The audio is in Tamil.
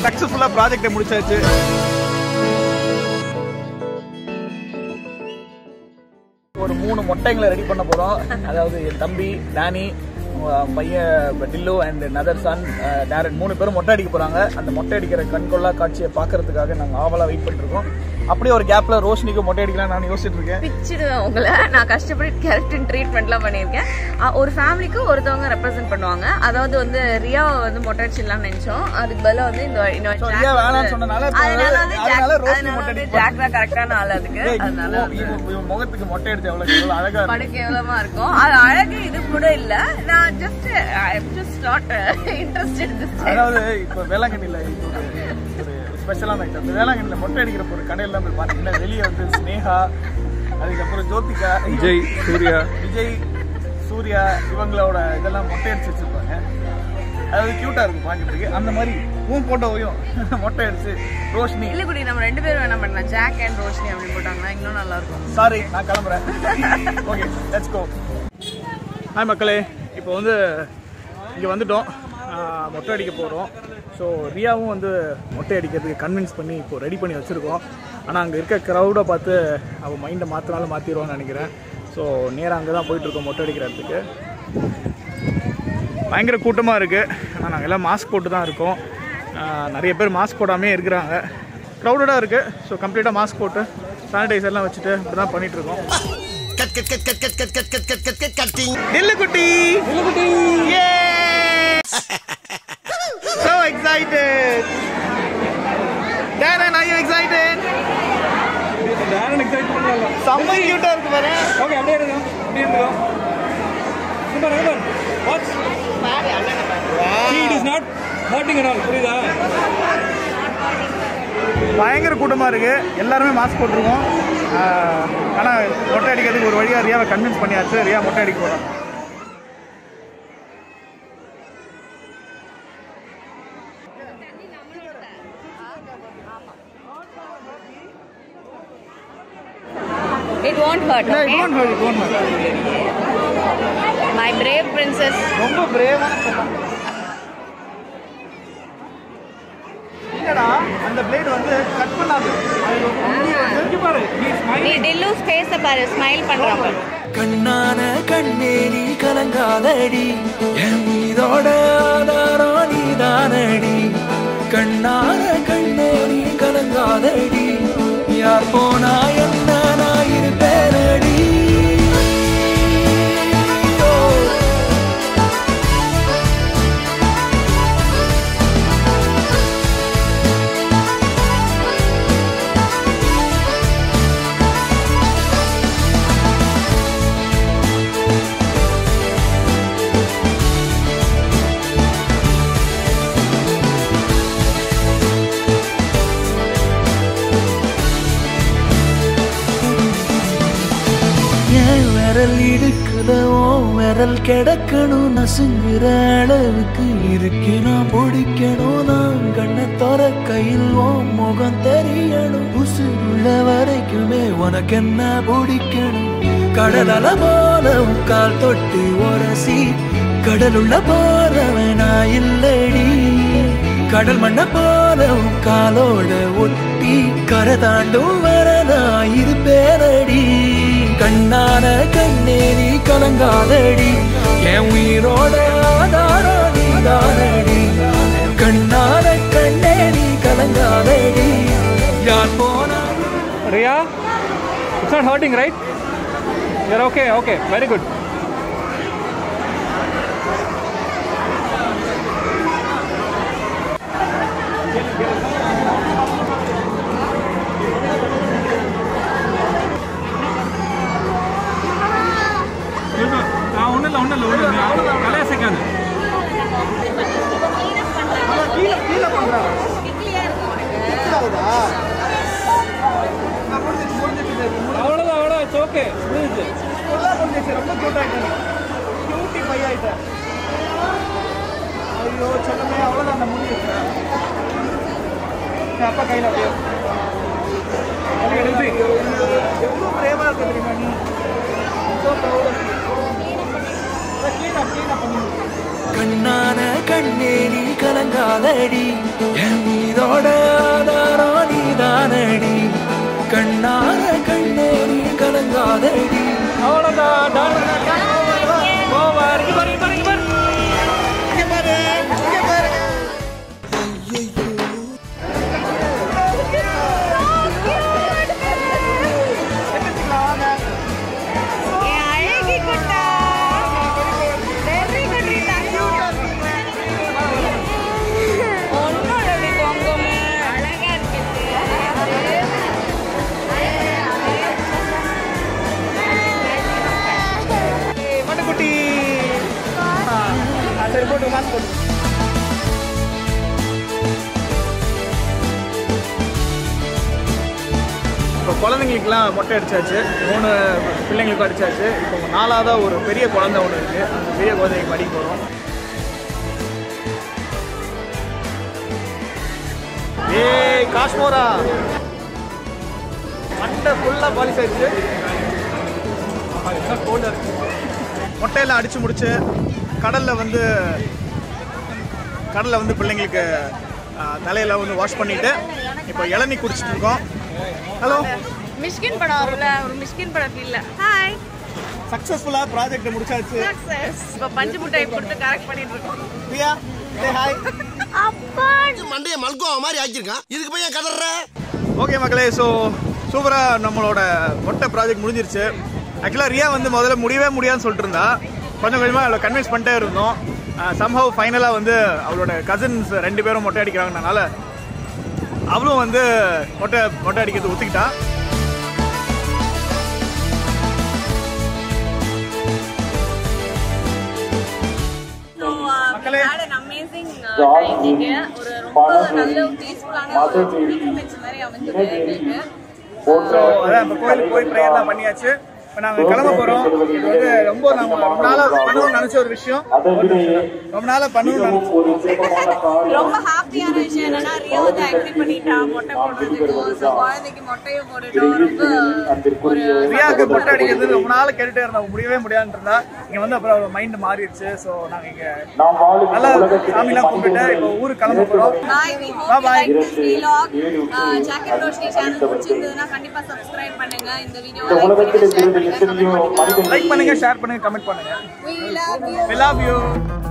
சக்ஸஸ்ஃபுல்லாக ப்ராஜெக்டை முடிச்சாச்சு ஒரு மூணு மொட்டைங்களை ரெடி பண்ண போறோம் அதாவது என் தம்பி டேனி உங்க பையன் Dillu and other son Darren மூணு பேரும் மொட்டை அடிக்க போறாங்க அந்த மொட்டை அடிக்கிற கண்கொள்ளா காட்சியை பார்க்கறதுக்காக நாங்கள் ஆவலா வெயிட் பண்ணிருக்கோம் அப்படியே ஒரு கேப்ல ரோஷினிக்கு மொட்டை அடிக்கலாம் நான் யோசிச்சுட்டு இருக்கேன் பிச்சிடுவேன் உங்களை நான் கஷ்டப்பட்டு கேரக்டர் ட்ரீட்மெண்ட்லாம் பண்ணியிருக்கேன் அ, ஒரு ஃபேமிலிக்கு ஒருத்தவங்க ரெப்ரசென்ட் பண்ணுவாங்க அதாவது வந்து ரியாவை வந்து மொட்டை அடிச்சிடலாம்னு நினைச்சோம் அதுக்கு பதிலாக வந்து இந்த இந்த So, Jack ரியா வந்து- வேணாம்னு சொன்னனால இப்ப அதனால வந்து அதனால Jack- ரோஷினி அதனால மொட்டை வந்து அடிக்க Jack தான் கரெக்டான ஆள் அதுக்கு ஏய், அதனால இவன் வந்து இவன் இவன் முகத்துக்கு மொட்டை அடிச்சு எவ்வளவு எவ்வளவு அழகா இருக்கு. படு கேவலமா இருக்கும் அது அழகு இது கூட இல்ல நான் just I am just not interested this அதாவது இப்போ வேளாங்கண்ணியில் இப்போ ஒரு ஒரு ஸ்பெஷலான ஐட்டம் இந்த வேளாங்கண்ணியில் மொட்டை அடிக்கிற ஒரு கடையெல்லாம் போய் பார்த்தீங்கன்னா வெளியே வந்து ஸ்னேகா அதுக்கப்புறம் ஜோதிகா விஜய் சூர்யா விஜய் சூர்யா இவங்களோட இதெல்லாம் மொட்டை அடிச்சு வச்சிருப்பாங்க அதாவது கியூட்டா இருக்கும் பார்க்கறதுக்கு அந்த மாதிரி உன் போட்டோவையும் மொட்டை அடிச்சு ரோஷினி இல்ல குடி நம்ம ரெண்டு பேரும் என்ன பண்ணலாம் ஜாக் அண்ட் ரோஷினி அப்படி போட்டாங்கன்னா இன்னும் நல்லா இருக்கும் சாரி நான் கிளம்புறேன் ஓகே லெட்ஸ் கோ ஹாய் மக்களே இப்போ வந்து இங்கே வந்துட்டோம் ஆஹ் மொட்டை அடிக்க போகிறோம் ஸோ ரியாவும் வந்து மொட்டை அடிக்கிறதுக்கு கன்வின்ஸ் பண்ணி இப்போ ரெடி பண்ணி வச்சுருக்கோம் ஆனால் அங்கே இருக்க க்ரௌடை பார்த்து அவள் மைண்டை மாற்றினாலும் மாற்றிடுவான்னு நினைக்கிறேன் ஸோ நேராக அங்கே தான் போயிட்டுருக்கோம் மொட்டை அடிக்கிற இடத்துக்கு பயங்கர கூட்டமாக இருக்குது ஆனால் நாங்கள் எல்லாம் மாஸ்க் போட்டு தான் இருக்கோம் ஆஹ் நிறைய பேர் மாஸ்க் போடாமே இருக்கிறாங்க க்ரௌடடாக இருக்குது ஸோ கம்ப்ளீட்டாக மாஸ்க் போட்டு சானிடைசர்லாம் வச்சுட்டு இப்படி தான் பண்ணிகிட்ருக்கோம் நில்லு குட்டி நில்லு குட்டி so excited Darren are you excited Darren excite பண்ணல செம்ம கியூட்டா இருக்கு பாரு ஓகே அப்படியே இருங்க அப்படியே இருங்க super super watch it is not hurting at all புரியுதா பயங்கர கூட்டமா இருக்கு எல்லாருமே மாஸ்க் போட்டிருக்கோம் ஆஹ், ஆனா மொட்டை அடிக்கிறதுக்கு ஒரு வழியா ரியாவை கன்வின்ஸ் பண்ணியாச்சு ரியா மொட்டை அடிக்க போறோம் it won't hurt No, it won't hurt, it won't hurt. My brave princess ரொம்ப பிரேவான பொண்ணு. இல்லடா அந்த பிளேட் வந்து கட் பண்ணாது அது வந்து இங்க பாரு நீ ஸ்மைல் நீ டில்லு ஃபேஸ பாரு ஸ்மைல் பண்றான் பாரு கண்ணான கண்ணே நீ கலங்காதடி என் மீதோட ஆதாரம் நீதானடி கண்ணான கண்ணே நீ கலங்காதடி யார் போனா என்ன நான் இருப்பேனடி ஓ என் விரல் இடுக்குல ஓ விரல் கிடக்கணும் நசுங்குற அளவுக்கு இருக்கு நான் பிடிக்கணும் நான் கண்ணை தொற கையில் ஓ முகம் தெரியணும் உசுருள்ள வரைக்குமே உனக்கு என்ன பிடிக்கணும் கடல் அல போல உன் கால் தொட்டு உரசி கடலுள்ள போறவன் நான் இல்லடி கடல் மண்ண போல உன் காலோட ஒட்டி கரை தாண்டும் வர நான் இருப்பேனடி கண்ணான கண்ணே நீ கலங்காதடி என் உயிரோட ஆதாரம் நீதானடி கண்ணான கண்ணே நீ கலங்காதடி யார் போனா Riya it's not hurting right you're okay okay very good ஒன்றும் இல்லை ஒன்றும் இல்லை ஒன்றும் இல்லை கலையசைக்காது கீழே கீழே பண்றா அவ்வளோதான் அவ்வளோ இட்ஸ் ஓகே முடிஞ்சு ரொம்ப cute ஆயிட்ட நீ. Cutie பைய ஆயிட்ட. ஐயோ செல்லமே அவ்வளவுதான் அந்த முடி வச்ச. என் அப்பா கையில அப்படியே எனக்கு எழுதி. எவ்வளவு பிரேமா இருக்க தெரியுமா நீ So proud of you. அதான் clean up, clean up பண்ணி விடு. கண்ணான கண்ணே நீ கலங்காதடி என் மீதோ என்னோட ஆதாரம் நீதானடி கண்ணாத கண்ணே நீ கலங்காதடி அவ்வளோதான் டான் ஓவர் இங்க பாரு இங்க பாரு இங்க பாரு அழகி குட்டா வெரி குட் ரீட்டா ஒன்னோட அப்படி தொங்குமே அழகா மட்டுக்குட்டி ஆ, சரி போட்டு மாஸ்க் போட்டு இப்போ குழந்தைங்களுக்குலாம் மொட்டை அடிச்சாச்சு மூணு பிள்ளைங்களுக்கும் அடிச்சாச்சு இப்போ நாலாவதாக ஒரு பெரிய குழந்தை ஒன்று இருக்குது அந்த பெரிய குழந்தைக்கு படிக்க போகிறோம் ஏய் காஷ்மோரா மட்டை ஃபுல்லாக பாலிஷ் ஆயிடுச்சு மொட்டையெல்லாம் அடிச்சு முடிச்சு கடல்ல வந்து கடல்ல வந்து பிள்ளைங்களுக்கு ஆ, தலையெல்லாம் வந்து வாஷ் பண்ணிட்டு இப்போ இளநீ குடிச்சிட்டு இருக்கோம் ஹலோ மிஷ்கின் படம் வரும்ல ஒரு மிஷ்கின் படம் ஃபீல்ல ஹாய் சக்ஸஸ்ஃபுல்லா ப்ராஜெக்ட் முடிச்சாச்சு சக்சஸ் இப்போ பஞ்சு முட்டாய் கொடுத்து கரெக்ட் பண்ணிட்டு இருக்கோம் பிரியா சே ஹாய் அப்பா மண்டைய மல்கோவா மாதிரி ஆக்கியிருக்கான் இதுக்கு போய் ஏன் கதற ஓகே மக்களே ஸோ சூப்பராக நம்மளோட மொட்டை ப்ராஜெக்ட் முடிஞ்சிருச்சு ஆக்சுவலாக ரியா வந்து முதல்ல முடியவே முடியாதுன்னு சொல்லிட்டு இருந்தா கொஞ்சம் கொஞ்சமாக அவளை கன்வின்ஸ் பண்ணிட்டே இருந்தோம் சம்ஹவ் ஃபைனலாக வந்து அவளோட கசின்ஸ் ரெண்டு பேரும் மொட்டை அடிக்கிறாங்கனால அவளும் வந்து மொட்டை மொட்டை அடிக்கிறது ஒத்துக்கிட்டா மக்களே. அமேசிங் டைமிங்கு ஒரு ரொம்ப நல்ல பீஸ்ஃபுல்லான ஒரு pilgrimage மாதிரி அமைஞ்சது எங்களுக்கு ஸோ அதான் இப்போ கோயிலுக்கு போய் ப்ரேயர்லாம் பண்ணியாச்சு இப்போ நாங்கள் கிளம்ப போகிறோம் இது வந்து ரொம்ப நம்ம ரொம்ப நாளாக பண்ணணும்னு நினச்ச ஒரு விஷயம் ரொம்ப நாளாக பண்ணணும்னு நினச்சோம் ரொம்ப ஹாப்பியான விஷயம் என்னன்னா ரியோ வந்து அக்ரி பண்ணிட்டா மொட்டை போடுறதுக்கு ஸோ குழந்தைக்கு மொட்டையும் போட்டுட்டோம் ரொம்ப ஒரு ரியாவுக்கு மொட்டை அடிக்கிறது ரொம்ப நாள் கேட்டுட்டே இருந்தோம் முடியவே முடியாதுன்னு இருந்தா இங்க வந்து அப்புறம் மைண்ட் மாறிடுச்சு ஸோ நாங்க இங்க நல்லா சாமிலாம் கும்பிட்டு இப்போ ஊருக்கு கிளம்ப போறோம் bye we hope Bye you bye. Like this vlog jacket Roshini channel பிடிச்சிருந்ததுன்னா கண்டிப்பா சப்ஸ்கிரைப் பண்ணுங்க இந்த வீடியோவை லைக் பண்ணுங்க ஷேர் பண்ணுங்க கமெண்ட் பண்ணுங்க லைக் பண்ணுங்க ஷேர் பண்ணுங்க கமெண்ட் பண்ணுங்க we love you we love you